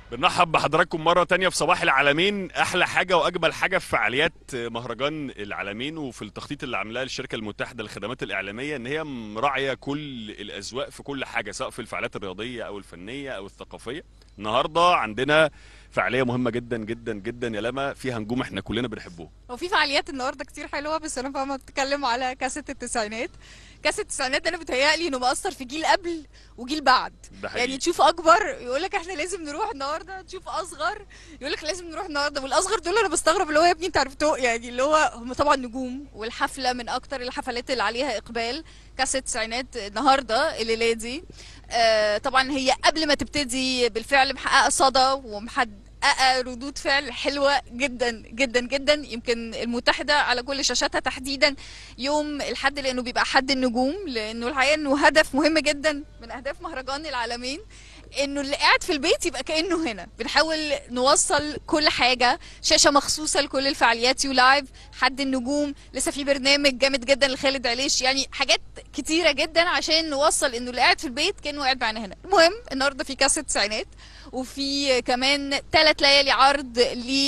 بنرحب بحضراتكم مرة تانية في صباح العالمين أحلى حاجة وأجمل حاجة في فعاليات مهرجان العالمين وفي التخطيط اللي عاملاه الشركة المتحدة للخدمات الإعلامية إن هي مراعية كل الأذواق في كل حاجة سواء في الفعاليات الرياضية أو الفنية أو الثقافية النهاردة عندنا فعالية مهمة جدا جدا جدا يا لما فيها نجوم احنا كلنا بنحبهم هو في فعاليات النهارده كتير حلوه بس انا فاهمه بتتكلم على كاسه التسعينات كاسه التسعينات ده انا بتهيألي انه مأثر في جيل قبل وجيل بعد ده حقيقي. يعني تشوف اكبر يقول لك احنا لازم نروح النهارده تشوف اصغر يقول لك لازم نروح النهارده والاصغر دول انا بستغرب اللي هو يا ابني انت عرفتوه يعني اللي هو هم طبعا نجوم والحفله من اكتر الحفلات اللي عليها اقبال كاسه التسعينات النهارده الليله دي آه طبعا هي قبل ما تبتدي بالفعل محققه صدى ومحد محققه ردود فعل حلوه جدا جدا جدا يمكن المتحده على كل شاشاتها تحديدا يوم الحد لانه بيبقى حد النجوم لانه الحقيقه انه هدف مهم جدا من اهداف مهرجان العالمين انه اللي قاعد في البيت يبقى كانه هنا بنحاول نوصل كل حاجه شاشه مخصوصه لكل الفعاليات يو لايف حد النجوم لسه في برنامج جامد جدا لخالد عليش يعني حاجات كتيره جدا عشان نوصل انه اللي قاعد في البيت كانه قاعد معانا هنا المهم النهارده في كاسه تسعينات وفي كمان ثلاث ليالي عرض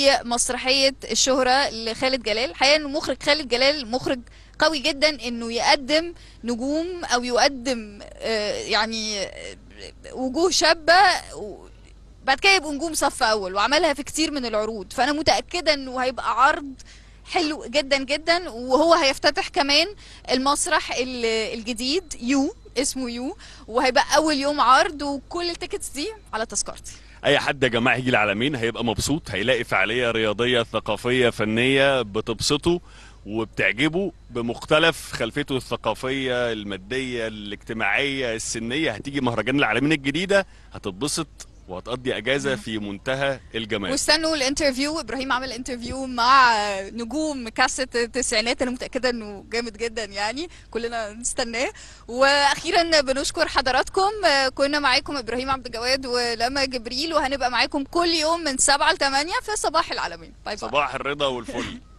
لمسرحيه الشهره لخالد جلال الحقيقه انه مخرج خالد جلال مخرج قوي جدا انه يقدم نجوم او يقدم آه، يعني آه، وجوه شابه و- بعد كده يبقوا نجوم صف اول وعملها في كتير من العروض فانا متاكده انه هيبقى عرض حلو جدا جدا وهو هيفتتح كمان المسرح ال- الجديد يو اسمه يو وهيبقى اول يوم عرض وكل التيكتس دي على تذكرتي اي حد يا جماعه يجي العالمين هيبقى مبسوط هيلاقي فعاليه رياضيه ثقافيه فنيه بتبسطه وبتعجبه بمختلف خلفيته الثقافيه الماديه الاجتماعيه السنيه هتيجي مهرجان العالمين الجديده هتتبسط وهتقضي اجازه في منتهى الجمال واستنوا الانترفيو ابراهيم عمل انترفيو مع نجوم كاسه التسعينات انا متاكده انه جامد جدا يعني كلنا نستناه واخيرا بنشكر حضراتكم كنا معاكم ابراهيم عبد الجواد ولما جبريل وهنبقى معاكم كل يوم من 7 ل 8 في صباح العالمين باي باي صباح الرضا والفل